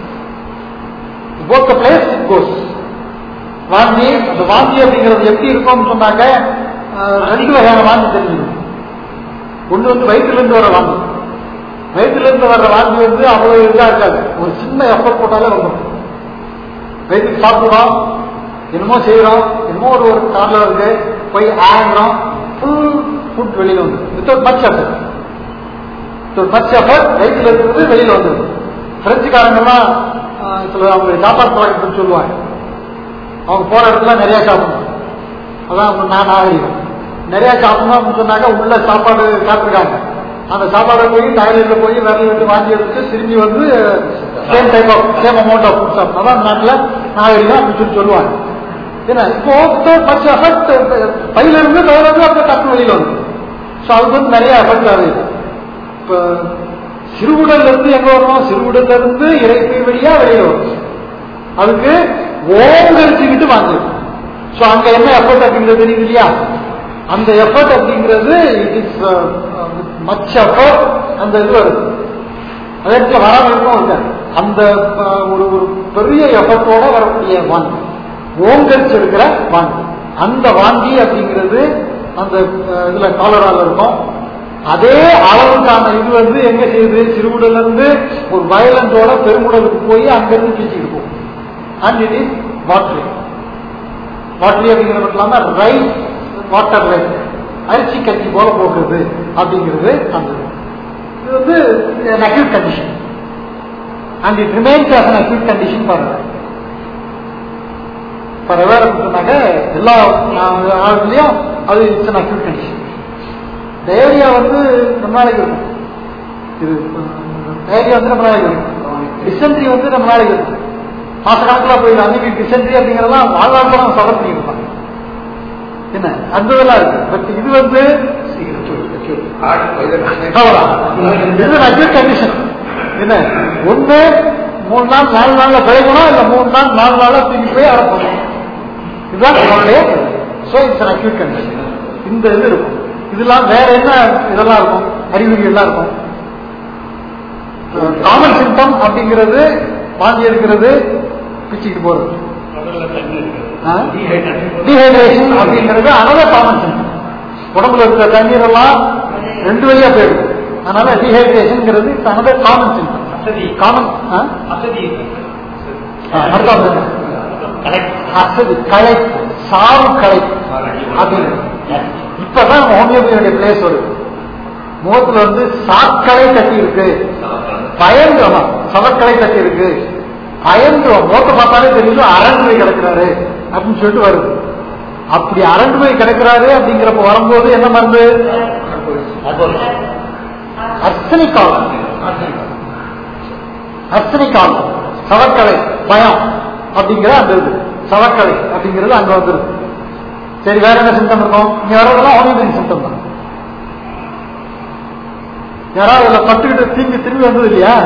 போத் பிளேஸ் இட் கோஸ் வாந்தி அந்த வாந்தி அப்படிங்கிறது எப்படி இருக்கும்னு சொன்னாங்க அஹ், ரெண்டு வகையான வாந்தி தெரிஞ்சுக்கணும் ஒண்ணு வந்து வயிற்றுல இருந்து வர வாந்தி வயிற்றுல இருந்து வர்ற வாந்தி வந்து அவ்வளவு இதா இருக்காது ஒரு சின்ன எஃபர்ட் போட்டாலே வந்துடும் வயிற்றுக்கு சாப்பிடுறோம் என்னமோ செய்யறோம் என்னமோ ஒரு ஒரு கார்ல இருக்கு போய் ஆங்குறோம் ஃபுல் ஃபுட் வெளியில வந்து without much effort without much effort வயிற்றுல இருக்கிறது வெளியில வந்துடும் பிரெஞ்சுக்காரங்கெல்லாம் ஆஹ், சில அவங்க சாப்பாடு பழக்கத்தை சொல்லுவாங்க அவங்க போற இடத்துல நிறைய சாப்பிடணும் அதான் அவங்க நான் நாகரிகம் நிறைய சாப்பிடணும் அப்படின்னு சொன்னாக்க உள்ள சாப்பாடு சாப்பிட்டுருக்காங்க அந்த சாப்பாடை போய் டாய்லெட்ல போய் விரல் விட்டு வாங்கி எடுத்து திரும்பி வந்து same type of same amount of food சாப்பிடணும் அதான் நாட்டில் நாகரிகம் அப்படின்னு சொல்லி சொல்லுவாங்க ஏன்னா இப்போ மச் எஃபெக்ட் பையில இருந்து பயில இருந்து அப்படியே டக்கு வெளியில வந்து ஸோ அதுக்கு வந்து நிறைய எஃபெக்ட் ஆகுது இப்போ சிறுகுடல்ல இருந்து எங்க வரணும் சிறுகுடல்ல இருந்து இறைப்பை வழியா வெளியில வரும் அதுக்கு ஓங்கரிச்சுக்கிட்டு வாங்க ஸோ அங்க என்ன எஃபர்ட் அப்படிங்கிறது தெரியுது இல்லையா அந்த எஃபர்ட் அப்படிங்கிறது இட் இஸ் மச் எஃபர்ட் அந்த இது வருது அதே இடத்துல வராம இருக்கும் இருக்காது அந்த அஹ், ஒரு ஒரு பெரிய எஃபர்ட்டோட வரக்கூடிய வாங்கி ஓங்கரிச்சு எடுக்கிற வாங்கி அந்த வாங்கி அப்படிங்கிறது அந்த அஹ், இதுல காலரால இருக்கும் அதே அளவுக்கான இது வந்து எங்க செய்யுது சிறுகுடல்ல இருந்து ஒரு வயலண்டோட பெருங்குடலுக்கு போய் அங்கிருந்து பீச்சிட்டு போகும் and it is watery watery அப்படிங்கிறது மட்டும் இல்லாம ரைஸ் வாட்டர் ரைஸ் அரிசி கஞ்சி போல போகிறது அப்படிங்கிறது அந்த இது. இது வந்து acute condition and it remains as an acute condition பாருங்க இப்போ ரெவேர் சொன்னாக்க எல்லா ஆளுலையும் அது இட்ஸ் அக்யூட் கண்டிஷன் டயரியா வந்து ரொம்ப நாளைக்கு இருக்கும் இது டயரியா வந்து ரொம்ப நாளைக்கு இருக்கும் டிசென்ட்ரி வந்து ரொம்ப நாளைக்கு இருக்கும் மாச கணக்கில் போய் அன்னைக்கு டிசென்ட்ரி அப்படிங்கிறதெல்லாம் வாழ்நாள் நம்ம சபர் பண்ணியிருப்பாங்க என்ன அந்த இதெல்லாம் இருக்கு பட் இது வந்து அவ்வளவுதான். இது அக்யூட் கண்டிஷன் என்ன ஒண்ணு மூணு நாள் நாலு நாள்ல பிழைக்கணும் இல்ல மூணு நாள் நாலு நாள்ல தூக்கி போய் அடப்பணும் இதுதான் நம்மளுடைய சோ இட்ஸ் அக்யூட் கண்டிஷன் இந்த இது இருக்கும் இதெல்லாம் வேற என்ன இதெல்லாம் இருக்கும் அறிகுறி எல்லாம் இருக்கும் காமன் சிம்டம் அப்படிங்கிறது வாந்தி எடுக்கிறது பிச்சுக்கிட்டு போறது டீஹைட்ரேஷன் அப்படிங்கிறது அனதர் காமன் சிம்டம் உடம்புல இருக்கிற தண்ணீர் எல்லாம் ரெண்டு வழியா போயிடுது அதனால டீஹைட்ரேஷன்ங்கிறது அனதர் காமன் சிம்டம் காமன் அடுத்த கலெக்ட் அசதி களை சாவு களை அப்படின்னு இப்பதான் நம்ம ஹோமியோபதியுடைய பிளேஸ் வருது முகத்துல வந்து சாக்கலை கட்டி இருக்கு பயந்துரும் சவக்கலை கட்டி இருக்கு பயந்துரும் முகத்தை பார்த்தாலே தெரியும் அரண்டு போய் கிடக்கிறாரு அப்படின்னு சொல்லிட்டு வருது அப்படி அரண்டு போய் கிடக்கிறாரு அப்படிங்கிறப்ப வரும்போது என்ன மருந்து அர்ச்சனிக்கால் அர்ச்சனிக்கால் சவக்கலை பயம் அப்படிங்கிற அந்த இது சவக்கலை அப்படிங்கிறது அங்க வந்துருது சரி வேற என்ன சிம்டம் இருக்கும் இங்க வர்றதெல்லாம் ஹோமியோபதி சிம்டம் தான் யாராவது இதுல பட்டுக்கிட்டு திரும்பி திரும்பி வந்தது இல்லையா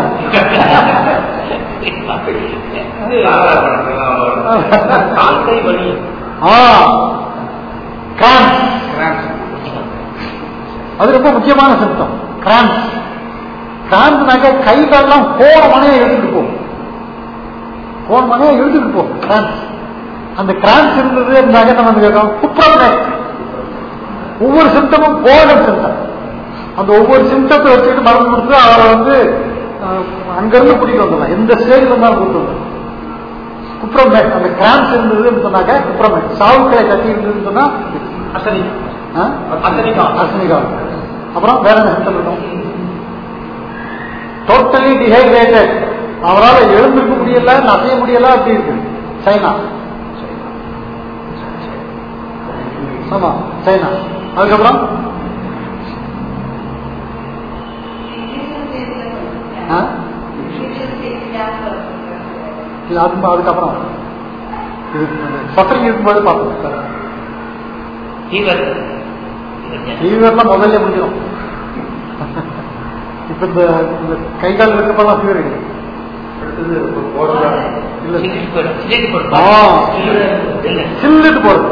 கால்கை வலி ஆ கிராம்ஸ் அது ரொம்ப முக்கியமான சிம்டம் கிராம்ஸ் கிராம்ஸ்னாக்க கை காலெல்லாம் கோண மனையை எடுத்துட்டு போகும் கோண மனையை எடுத்துட்டு போகும் கிராம்ஸ் அந்த கிராம்ஸ் இருந்தது இருந்தாக்க நம்ம வந்து கேட்கோம் குப்ரம் ஒவ்வொரு சிம்டமும் கோணம் சிம்டம் அந்த ஒவ்வொரு சிம்டத்தை வச்சுட்டு மருந்து கொடுத்து அவரை வந்து அஹ், அங்கிருந்து கூட்டிட்டு வந்துடலாம் எந்த ஸ்டேஜ்ல இருந்தாலும் கூட்டிட்டு வந்துடலாம் குப்ரமேட் அந்த கிராம்ஸ் இருந்ததுன்னு சொன்னாக்க குப்ரமேட் சாவுக்களை கட்டி இருந்ததுன்னு சொன்னா அசனி ஆ? அசனிகால். அசனிகால் அப்புறம் வேற என்ன சிம்டம் இருக்கும் டோட்டலி டிஹைட்ரேட்டட் அவரால் எழுந்திருக்க முடியல அசைய முடியல அப்படி இருக்கு சைனா ஆமா சைனா அதுக்கப்புறம் ஆ? இல்ல அது அதுக்கப்புறம் இது சஃபரிங் இருக்கும்போது பார்ப்போம் ஃபீவர் ஃபீவர்லாம் முதல்ல முடிஞ்சிடும் இப்ப இந்த இந்த கை கால் இருக்கப்பெல்லாம் ஃபீவர் இல்லை இல்ல ஆ. சில்லுட்டு போறது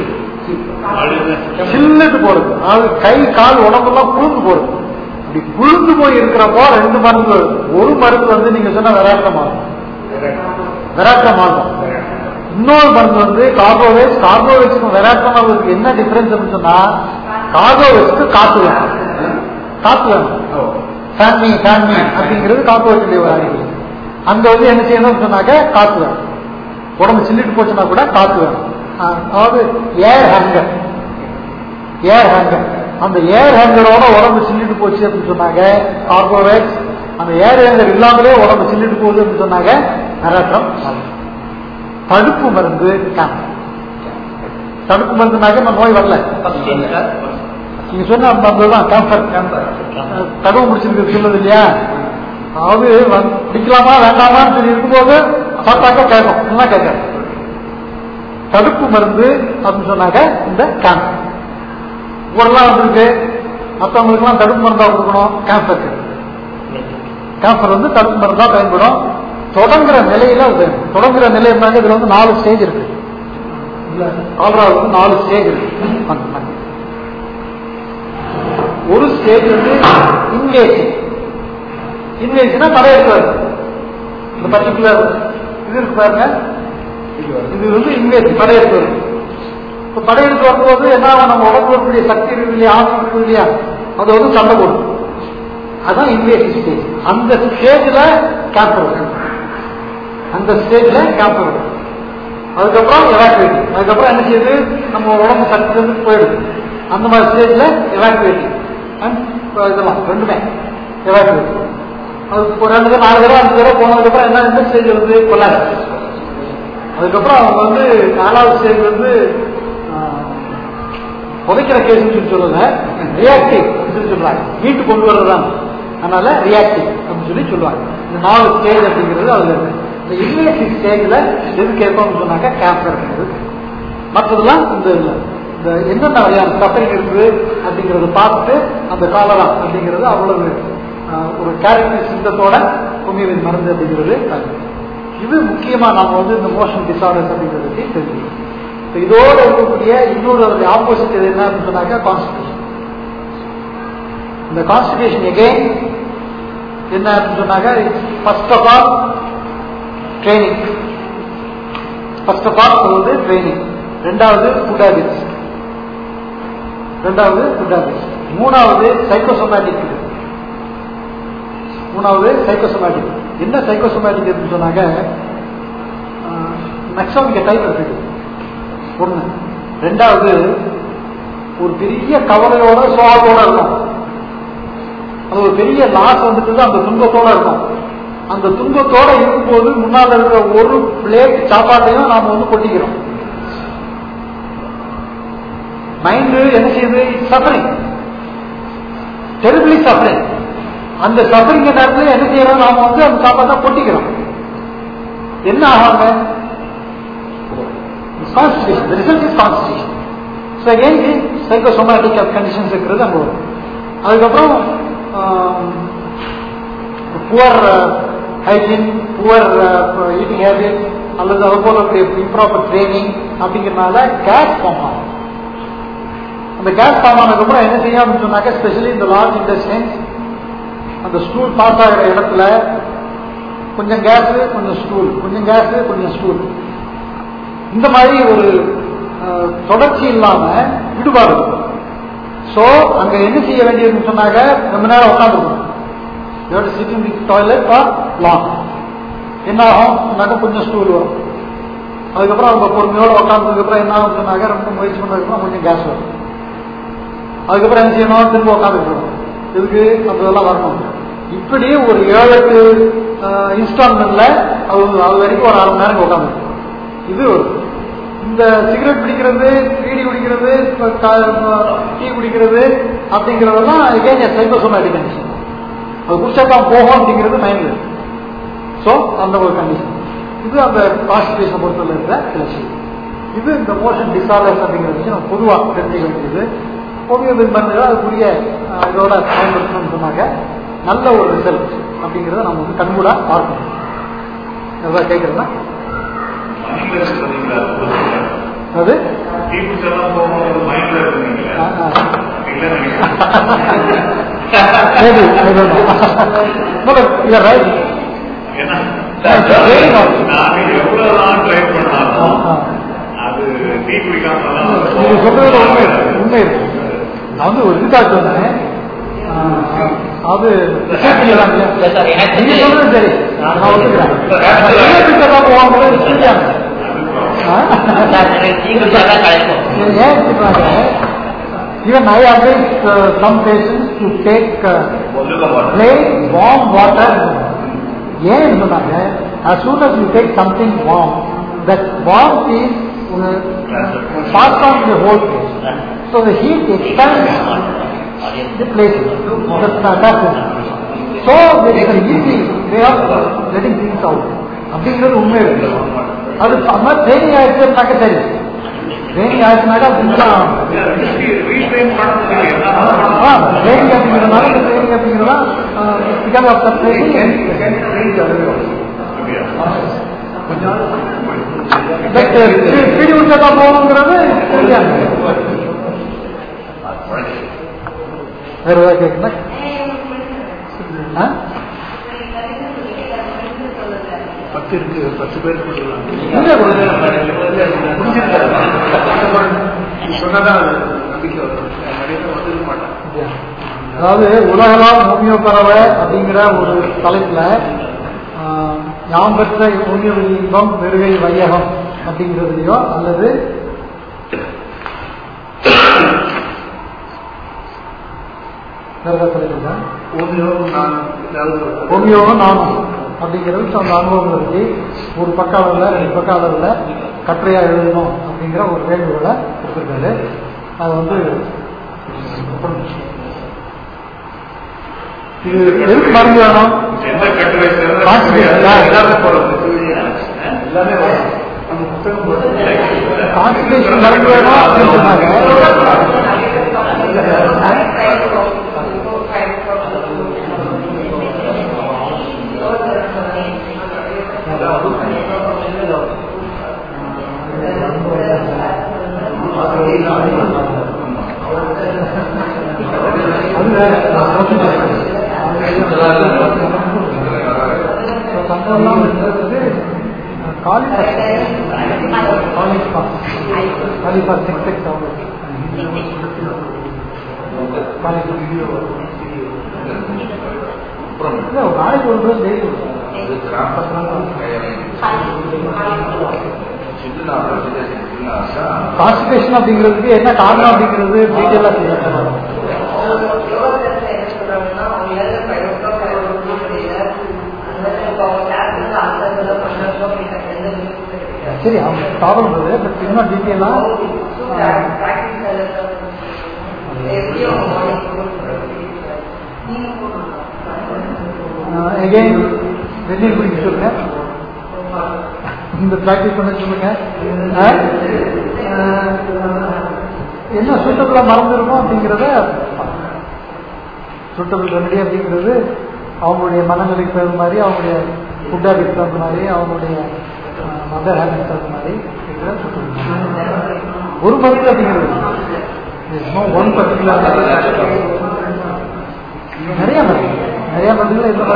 சில்லுட்டு போறது அதாவது கை கால் உடம்பெல்லாம் புழுந்து போறது இப்படி புழுந்து போய் இருக்கிறப்போ ரெண்டு மருந்து வருது. ஒரு மருந்து வந்து நீங்க சொன்ன விராட்டமாகும் விராட்டமாகும் இன்னொரு மருந்து வந்து கார்போவேஸ் கார்போவேஸ்க்கும் விராட்டமாகிறதுக்கு என்ன டிஃபரன்ஸ் சொன்னா கார்போவேஸ்க்கு காத்து வேணும் காத்து வேணும் ஃபேன்மி ஃபேன்மி அப்படிங்கிறது கார்போவேஸ்டைய ஒரு அறிவு அங்க வந்து என்ன செய்யணும்னு சொன்னாக்க காத்து வேணும் உடம்பு சில்லிட்டு போச்சுன்னா கூட காத்து வேணும் ஆஹ் அதாவது ஏர் ஹேங்கர் ஏர் ஹேங்கர் அந்த ஏர் ஹேங்கரோட உடம்பு சில்லிட்டு போச்சு அப்படின்னு சொன்னாங்க கார்போவேட்ஸ் அந்த ஏர் ஹேங்கர் இல்லாமலே உடம்பு சில்லிட்டு போகுது அப்படின்னு சொன்னாங்க நரேற்றம் தடுப்பு மருந்து கேன்சர் தடுப்பு மருந்துனாக்க நம்ம நோய் வரல நீங்க சொன்ன அந்த மருந்து தான் கேன்சர் தடுப்பு முடிச்சிருக்கு சொல்லுது இல்லையா அதாவது வந்து பிடிக்கலாமா வேண்டாமான்னு சொல்லி இருக்கும்போது சாப்பிட்டாக்க கேட்கும் இல்லைன்னா கேட்காது தடுப்பு மருந்து அப்படின்னு சொன்னாக்க இந்த கேன்சர் ஊரெல்லாம் வந்திருக்கு மற்றவங்களுக்குலாம் தடுப்பு மருந்தா கொடுக்கணும் கேன்சருக்கு கேன்சர் வந்து தடுப்பு மருந்தா பயன்படும் தொடங்குற நிலையில அது பயன்படும். தொடங்குற நிலை இருந்தாங்க இதுல வந்து நாலு ஸ்டேஜ் இருக்கு இல்ல கால்ராவில் வந்து நாலு ஸ்டேஜ் இருக்கு அந்த மாதிரி. ஒரு ஸ்டேஜ் வந்து இன்வேஷன் இன்வேஷனா படையெடுக்கிறது இந்த பர்டிகுலர் இது இருக்கு பாருங்க இது வந்து இன்வேஷன் படையெடுக்கிறது இப்ப படையெடுத்து வரும்போது என்ன ஆகும்? நம்ம உடம்புல இருக்கக்கூடிய சக்தி இருக்கு இல்லையா ஆசை இருக்கு இல்லையா அது வந்து சண்டை போடும் அதான் இன்வேஷன் ஸ்டேஜ் அந்த ஸ்டேஜ்ல கேன்சர் வரும் அந்த ஸ்டேஜ்ல கேன்சர் வரும் அதுக்கப்புறம் எவாக்குவேட்டிங் அதுக்கப்புறம் என்ன செய்யுது நம்ம உடம்பு சக்தி வந்து போயிடுது அந்த மாதிரி ஸ்டேஜ்ல எவாக்குவேட்டிங் அண்ட் இதெல்லாம் ரெண்டுமே எவாக்குவேட்டிங் அது ஒரு ரெண்டு தடவை நாலு தடவை அஞ்சு தடவை போனதுக்கப்புறம் என்ன இந்த ஸ்டேஜ் வந்து கொள்ளாது அதுக்கப்புறம் அவங்க வந்து நாலாவது ஸ்டேஜ் வந்து ஆஹ், புதைக்கிற கேஸ்னு சொல்லி சொல்லல ரியாக்டிவ் சொல்லி சொல்றாங்க மீட்டு கொண்டு வர்றதுதான் அதனால ரியாக்டிவ் அப்படின்னு சொல்லி சொல்லுவாங்க இந்த நாலு ஸ்டேஜ் அப்படிங்கிறது அதுல இருக்கு இந்த இன்வேசிவ் ஸ்டேஜ்ல எது கேட்போம்னு சொன்னாக்க கேன்சர் இருக்குது மற்றதெல்லாம் இந்த இதுல. இந்த என்னென்ன வகையான சஃபரிங் இருக்குது அப்படிங்கறத பார்த்துட்டு அந்த காலரா அப்படிங்கிறது அவ்வளவு ஆஹ், ஒரு கேரக்டர் சிந்தத்தோட ஹோமியோபதி மருந்து அப்படிங்கிறது அது. இது முக்கியமா நாம வந்து இந்த மோஷன் டிசார்டர்ஸ் அப்படிங்கிறது தெரிஞ்சுக்கணும் இப்ப இதோட இருக்கக்கூடிய இன்னொரு ஆப்போசிட் இது என்ன அப்படின்னு சொன்னாக்க கான்ஸ்டிபேஷன் இந்த கான்ஸ்டிபேஷன் எகெயின் என்ன அப்படின்னு சொன்னாக்க first of all training first of all சொல்வது ட்ரைனிங் ரெண்டாவது ஃபுட் ஹேபிட்ஸ் ரெண்டாவது ஃபுட் ஹேபிட்ஸ் மூணாவது சைக்கோசோமேட்டிக் மூணாவது சைக்கோசோமேட்டிக் என்ன சைக்கோசோமேட்டிக் அப்படின்னு சொன்னாங்க மேக்ஸிமம் இங்கே டைப் இருக்குது ஒண்ணு ரெண்டாவது ஒரு பெரிய கவலையோட சோகத்தோட இருக்கும் அது ஒரு பெரிய லாஸ் வந்துட்டு அந்த துன்பத்தோட இருக்கும் அந்த துன்பத்தோட இருக்கும்போது முன்னால இருக்கிற ஒரு பிளேட் சாப்பாட்டையும் நாம வந்து கொட்டிக்கிறோம் மைண்டு என்ன செய்யுது சஃபரிங் டெரிபிளி சஃபரிங் அந்த சஃபரிங் நேரத்தில் என்ன செய்யறோம் நாம வந்து அந்த சாப்பாட்டை கொட்டிக்கிறோம் என்ன ஆகாங்க constipation result is constipation so again psychosomatic conditions இருக்கிறது அங்கே வரும் அதுக்கப்புறம் poor hygiene poor eating habit அல்லது அது போல இம்ப்ராப்பர் ட்ரைனிங் அப்படிங்கிறனால கேஸ் ஃபார்ம் ஆகும் அந்த கேஸ் ஃபார்ம் ஆனதுக்கப்புறம் என்ன செய்யும் அப்படின்னு சொன்னாக்க ஸ்பெஷலி இந்த லார்ஜ் இண்டஸ்ட்ரீஸ் அந்த ஸ்டூல் பாஸ் ஆகிற இடத்துல கொஞ்சம் கேஸ் கொஞ்சம் ஸ்டூல் கொஞ்சம் கேஸ் கொஞ்சம் ஸ்டூல் இந்த மாதிரி ஒரு அஹ், தொடர்ச்சி இல்லாம விடுபாடு சோ அங்க என்ன செய்ய வேண்டியதுன்னு சொன்னாக்க ரொம்ப நேரம் உட்காந்துருக்கணும் யோட sitting the toilet or long என்ன ஆகும் சொன்னாக்க கொஞ்சம் ஸ்டூல் வரும் அதுக்கப்புறம் அவங்க பொறுமையோட உட்காந்ததுக்கு அப்புறம் என்ன ஆகும் சொன்னாக்க ரொம்ப முயற்சி பண்ணதுக்கப்புறம் கொஞ்சம் கேஸ் வரும் அதுக்கப்புறம் என்ன செய்யணும் திரும்ப உட்காந்துக்கணும் இதுக்கு அதெல்லாம் வரணும் இப்படி ஒரு ஏழு எட்டு இன்ஸ்டால்மெண்ட்ல அது அது வரைக்கும் ஒரு அரை மணி நேரம் உட்காந்து இது ஒரு இந்த சிகரெட் பிடிக்கிறது பீடி குடிக்கிறது டீ குடிக்கிறது அப்படிங்கிறதெல்லாம் again a psychosomatic condition அது குடிச்சா தான் போகும் அப்படிங்கிறது மைண்ட் ஸோ அந்த ஒரு கண்டிஷன் இது அந்த கான்ஸ்டிபேஷனை பொறுத்தவரை இருக்கிற சில விஷயம் இது இந்த மோஷன் டிசார்டர்ஸ் அப்படிங்கிற விஷயம் நம்ம பொதுவாக தெரிஞ்சுக்க வேண்டியது ஹோமியோபதி மருந்துகள் அதுக்குரிய அஹ், இதோட பயன்படுத்தணும்னு சொன்னாங்க நல்ல ஒரு ரிசல்ட் அப்படிங்கிறத நம்ம வந்து கண்கூடா பார்க்கணும் எதாவது கேட்குறதா மைண்ட்ல சொன்னீங்களா அது டீச்சர்ஸ் எல்லாம் போகும்போது மைண்ட்ல இருக்குங்களா ஆ, ஆ. இல்ல நினைக்கிறேன் Maybe, I don't know. no, but you are right. ஏன்னா It's very not. நான் எவ்வளவுதான் ட்ரை ஆ, பண்ணாலும் ஆ. அது டீ குடிக்காம நீங்க சொல்றதுல உண்மை இருக்கு. உண்மை இருக்கு நான் வந்து ஒரு இதுக்காக சொன்னேன் ஆ, அது சேர்த்துக்கலாம் இல்லையா? இல்ல சார், எனக்கு நீங்க சொல்றது சரி நான் ஒத்துக்கிறேன் எலக்ட்ரிக்கல் தான் போவாங்க சரியான சார் எனக்கு டீ குடிச்சாதான் கலைக்கும் ஏன் சொல்றாங்க even I advise uh, some patients to take uh, plain warm water ஏன் சொன்னாங்க as soon as you take something warm that warmth is uh, passed on to the whole place so the heat expands the place the surface so there is an easy way of uh, letting things out அப்படிங்கிறது உண்மை இருக்கு அது அம்மா training ஆயிடுச்சுனாக்க சரி training ஆயிடுச்சுனாக்கா அப்படின்னா ரீட்ரைன் பண்ண முடியும் training அப்படிங்கிறதுனால இந்த ட்ரைனிங் அப்படிங்கிறதா because of the training but speed உச்சா போகணுங்கிறது தெரியாது வேற ஏதாவது கேட்குறேன் ஆ பத்து இருக்கு பத்து பேர் கொடுக்கலாம் இங்கே கொடுங்க. நீ சொன்னதான் அது நம்பிக்கை வரும் நிறைய பேர் வந்துருக்க மாட்டான் அதாவது உலகளாம் ஹோமியோ பறவை அப்படிங்கிற ஒரு தலைப்புல ஆஹ், யாம் பெற்ற ஹோமியோபதி இன்பம் வெறுகை வையகம் அப்படிங்கிறதுலையோ அல்லது வேற ஏதாவது தலைப்பு இருக்கா? ஓமியோ நான் ஏதாவது ஹோமியோவும் நானும் அப்படிங்கிறது அந்த அனுபவம் இருக்கு ஒரு பக்க அளவில் ரெண்டு பக்க அளவில் கட்டுரையா எழுதணும் அப்படிங்கிற ஒரு வேண்டுகோளை கொடுத்துருக்காரு அது வந்து இது எதுக்கு மருந்து வேணும் எந்த கட்டுரை சிறந்த Constitution. கட்டுரை, எல்லாமே போடுறது. எல்லாமே வரும். நம்ம புத்தகம் போடுறது. கான்ஸ்டியூஷன் மருந்து வேணும் அப்படின்னு சொன்னாங்க அது வேற சங்கம்லாம் வந்து college college college for sex college அப்புறம் இல்லை ஒரு நாளைக்கு ஒரு ட்ரெஸ் டெய்லி அது கிராம சின்ன சின்ன கான்ஸ்டிபேஷன் அப்படிங்கிறதுக்கு என்ன காரணம் அப்படிங்கிறது டீட்டெயிலாக தெரியும் சரி அவங்க ப்ராப்ளம் இருக்குது பட் இன்னும் டீட்டெயிலாக எகைன் வெந்நீர் குடிக்க சொல்லுங்க இந்த ப்ராக்டிஸ் பண்ண சொல்லுங்க அஹ், அஹ், என்ன சூட்டபிளா மறந்துருக்கோம் அப்படிங்கிறத சூட்டபிள் ரெமெடி அப்படிங்கிறது அவங்களுடைய மனநிலைக்கு தகுந்த மாதிரி அவங்களுடைய ஃபுட் ஹேபிட்ஸ் தகுந்த மாதிரி அவங்களுடைய மதர் ஹேபிட்ஸ் தகுந்த மாதிரி இருக்கிற suitable. ஒரு மருந்து அப்படிங்கிறது ஒன் பர்டிகுலர் நிறைய மருந்து நிறைய மருந்துகள் எந்த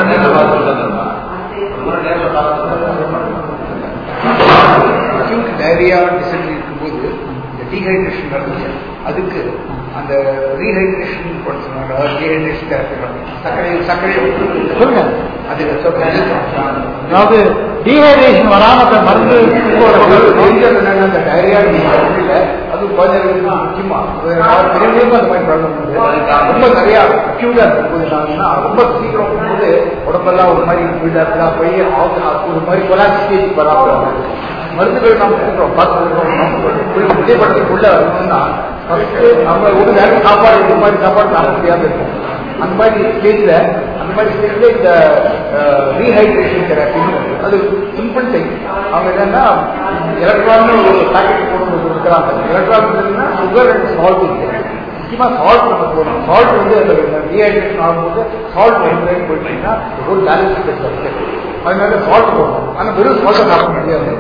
மருந்து டயரியா டிசென்ட்ரி இருக்கும்போது இந்த டீஹைட்ரேஷன் நடந்துச்சு அதுக்கு அந்த ரீஹைட்ரேஷன் சொன்னாங்க டீஹைட்ரேஷன் தெரப்பி சர்க்கரை சர்க்கரை சொல்லுங்க அது சொல்றேன் அதாவது டீஹைட்ரேஷன் வராம அந்த மருந்து அந்த டயரியா இல்ல அது குழந்தைகளுக்கு முக்கியமா பெரியவங்களுக்கும் அந்த மாதிரி ப்ராப்ளம் இருக்குது ரொம்ப நிறைய அக்யூட்டா இருக்கும்போது என்னன்னா ரொம்ப சீக்கிரம் போகும்போது உடம்பெல்லாம் ஒரு மாதிரி வீடா இருக்கா போய் அவங்க ஒரு மாதிரி கொலாக்ஸ் ஸ்டேஜ் வராமல் மருந்துகள் நம்ம கொடுக்குறோம் பார்த்துருக்கோம் விஜயபடத்துக்குள்ள வரணும்னா ஃபர்ஸ்ட் நம்ம ஒரு நேரம் சாப்பாடு இந்த மாதிரி சாப்பாடு சாப்பிட முடியாம இருக்கும் அந்த மாதிரி ஸ்டேஜ்ல அந்த மாதிரி ஸ்டேஜ்ல இந்த ரீஹைட்ரேஷன் தெரப்பி அது சிம்பிள் திங் அவங்க என்னன்னா எலக்ட்ரான் ஒரு பாக்கெட் போட்டு கொடுக்குறாங்க எலக்ட்ரான் சுகர் அண்ட் சால்ட் இருக்கு முக்கியமா சால்ட் நம்ம போடணும் சால்ட் வந்து டீஹைட்ரேஷன் ஆகும்போது சால்ட் ரெண்டு போயிட்டீங்கன்னா ஒரு பேலன்ஸ் கிடைச்சாச்சு அதனால சால்ட் போடணும் ஆனா வெறும் சால்ட்டை சாப்பிட முடியாது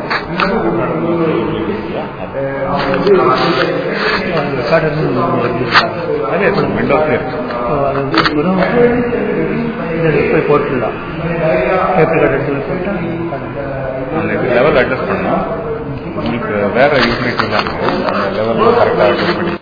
போய் போட்டுடலாம் பேப்பர் கட் எடுத்து போட்டு அந்த இது லெவல் அட்ஜஸ்ட் பண்ணோம் உங்களுக்கு வேற யூட்டிலிட்டி இல்லாமல் அந்த லெவல் கரெக்டாக அட்ஜஸ்ட் பண்ணி